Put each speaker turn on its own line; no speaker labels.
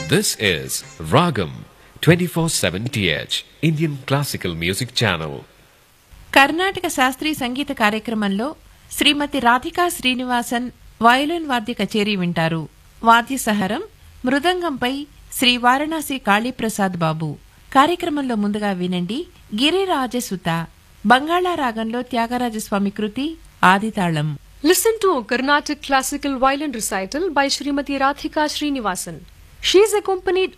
This is Ragam 24/7 TH Indian Classical Music Channel.
Karnataka శాస్త్రీయ సంగీత కార్యక్రమంలో శ్రీమతి Radhika Srinivasan violin వాద్య కచేరీ వింటారు వాద్య సహరం మృదంగంపై శ్రీ వారణాసి కాళీప్రసాద్ బాబు కార్యక్రమంలో ముందుగా వినండి గిరిరాజసుత బంగాళా రాగంలో త్యాగరాజస్వామి కృతి ఆదితాళం
Listen to a Carnatic classical violin recital by Srimati Radhika Srinivasan. She is accompanied